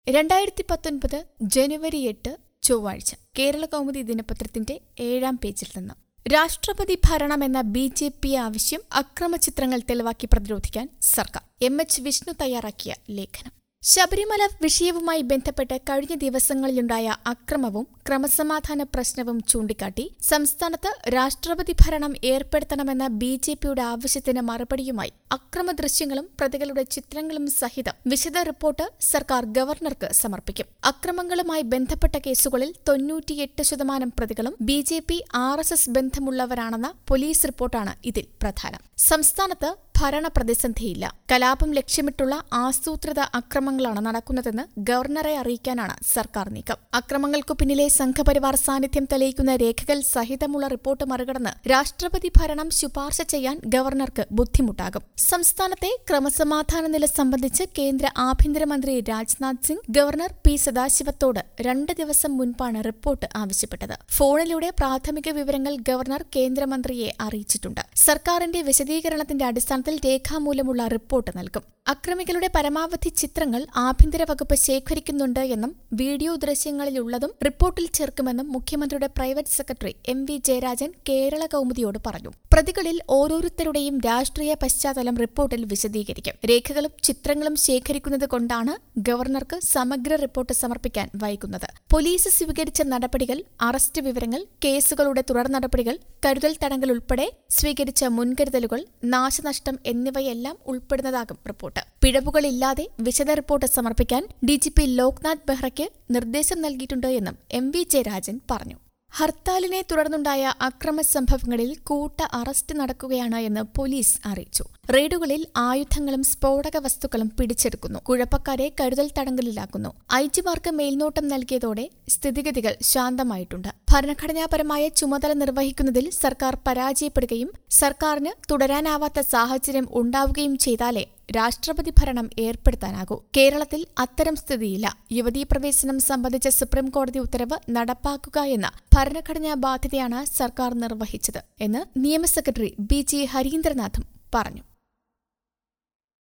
രണ്ടായിരത്തി പത്തൊൻപത് ജനുവരി എട്ട് ചൊവ്വാഴ്ച കേരള കൗമുദി ദിനപത്രത്തിന്റെ ഏഴാം പേജിൽ നിന്ന് രാഷ്ട്രപതി ഭരണം എന്ന ബി ജെ പി ആവശ്യം അക്രമചിത്രങ്ങൾ തെളിവാക്കി പ്രതിരോധിക്കാൻ സർക്കാർ എം എച്ച് വിഷ്ണു തയ്യാറാക്കിയ ലേഖനം ശബരിമല വിഷയവുമായി ബന്ധപ്പെട്ട് കഴിഞ്ഞ ദിവസങ്ങളിലുണ്ടായ അക്രമവും ക്രമസമാധാന പ്രശ്നവും ചൂണ്ടിക്കാട്ടി സംസ്ഥാനത്ത് രാഷ്ട്രപതി ഭരണം ഏർപ്പെടുത്തണമെന്ന ബി ജെ പിയുടെ ആവശ്യത്തിന് മറുപടിയുമായി അക്രമ ദൃശ്യങ്ങളും പ്രതികളുടെ ചിത്രങ്ങളും സഹിതം വിശദ റിപ്പോർട്ട് സർക്കാർ ഗവർണർക്ക് സമർപ്പിക്കും അക്രമങ്ങളുമായി ബന്ധപ്പെട്ട കേസുകളിൽ തൊണ്ണൂറ്റിയെട്ട് ശതമാനം പ്രതികളും B J P R S S ബന്ധമുള്ളവരാണെന്ന പോലീസ് റിപ്പോർട്ടാണ് ഇതിൽ പ്രധാനം സംസ്ഥാനത്ത് ഭരണ പ്രതിസന്ധിയില്ല കലാപം ലക്ഷ്യമിട്ടുള്ള ആസൂത്രിത അക്രമങ്ങളാണ് നടക്കുന്നതെന്ന് ഗവർണറെ അറിയിക്കാനാണ് സർക്കാർ നീക്കം അക്രമങ്ങൾക്കു പിന്നിലെ സംഘപരിവാർ സാന്നിധ്യം തെളിയിക്കുന്ന രേഖകൾ സഹിതമുള്ള റിപ്പോർട്ട് മറികടന്ന് രാഷ്ട്രപതി ഭരണം ശുപാർശ ചെയ്യാൻ ഗവർണർക്ക് ബുദ്ധിമുട്ടാകും സംസ്ഥാനത്തെ ക്രമസമാധാന നില സംബന്ധിച്ച് കേന്ദ്ര ആഭ്യന്തരമന്ത്രി രാജ്നാഥ് സിംഗ് ഗവർണർ പി സദാശിവത്തോട് രണ്ട് ദിവസം മുൻപാണ് റിപ്പോർട്ട് ആവശ്യപ്പെട്ടത് ഫോണിലൂടെ പ്രാഥമിക വിവരങ്ങൾ ഗവർണർ കേന്ദ്രമന്ത്രിയെ അറിയിച്ചിട്ടുണ്ട് സർക്കാരിന്റെ വിശദീകരണത്തിന്റെ അടിസ്ഥാനത്തിൽ രേഖാമൂലമുള്ള റിപ്പോർട്ട് നൽകും അക്രമികളുടെ പരമാവധി ചിത്രങ്ങൾ ആഭ്യന്തര വകുപ്പ് ശേഖരിക്കുന്നുണ്ട് എന്നും വീഡിയോ ദൃശ്യങ്ങളിലുള്ളതും റിപ്പോർട്ടിൽ ചേർക്കുമെന്നും മുഖ്യമന്ത്രിയുടെ private secretary M V Jayarajan Kerala കൗമുദിയോട് പറഞ്ഞു പ്രതികളിൽ ഓരോരുത്തരുടെയും രാഷ്ട്രീയ പശ്ചാത്തലം റിപ്പോർട്ടിൽ വിശദീകരിക്കും രേഖകളും ചിത്രങ്ങളും ശേഖരിക്കുന്നത് കൊണ്ടാണ് ഗവർണർക്ക് സമഗ്ര റിപ്പോർട്ട് സമർപ്പിക്കാൻ വൈകുന്നത് പോലീസ് സ്വീകരിച്ച നടപടികൾ അറസ്റ്റ് വിവരങ്ങൾ കേസുകളുടെ തുടർ നടപടികൾ കരുതൽ തടങ്കൽ ഉൾപ്പെടെ സ്വീകരിച്ച മുൻകരുതലുകൾ നാശനഷ്ടം എന്നിവയെല്ലാം ഉൾപ്പെടുന്നതാകും റിപ്പോർട്ട് പിഴവുകളില്ലാതെ വിശദ റിപ്പോർട്ട് സമർപ്പിക്കാൻ ഡിജിപി ലോക്നാഥ് ബെഹ്റയ്ക്ക് നിർദ്ദേശം നൽകിയിട്ടുണ്ട് എന്നും എം വി ജയരാജൻ പറഞ്ഞു ഹർത്താലിനെ തുടർന്നുണ്ടായ അക്രമ സംഭവങ്ങളിൽ കൂട്ട അറസ്റ്റ് നടക്കുകയാണ് എന്ന് പോലീസ് അറിയിച്ചു റെയ്ഡുകളിൽ ആയുധങ്ങളും സ്ഫോടക വസ്തുക്കളും പിടിച്ചെടുക്കുന്നു കുഴപ്പക്കാരെ കരുതൽ തടങ്കലിലാക്കുന്നു ഐജിമാർക്ക് മേൽനോട്ടം നൽകിയതോടെ സ്ഥിതിഗതികൾ ശാന്തമായിട്ടുണ്ട് ഭരണഘടനാപരമായ ചുമതല നിർവഹിക്കുന്നതിൽ സർക്കാർ പരാജയപ്പെടുകയും സർക്കാരിന് തുടരാനാവാത്ത സാഹചര്യം ഉണ്ടാവുകയും ചെയ്താലേ രാഷ്ട്രപതി ഭരണം ഏർപ്പെടുത്താനാകൂ കേരളത്തിൽ അത്തരം സ്ഥിതിയില്ല യുവതീ പ്രവേശനം സംബന്ധിച്ച സുപ്രീംകോടതി ഉത്തരവ് നടപ്പാക്കുക എന്ന ഭരണഘടനാ ബാധ്യതയാണ് സർക്കാർ നിർവഹിച്ചത് എന്ന് നിയമ സെക്രട്ടറി ബി ജി ഹരീന്ദ്രനാഥും പറഞ്ഞു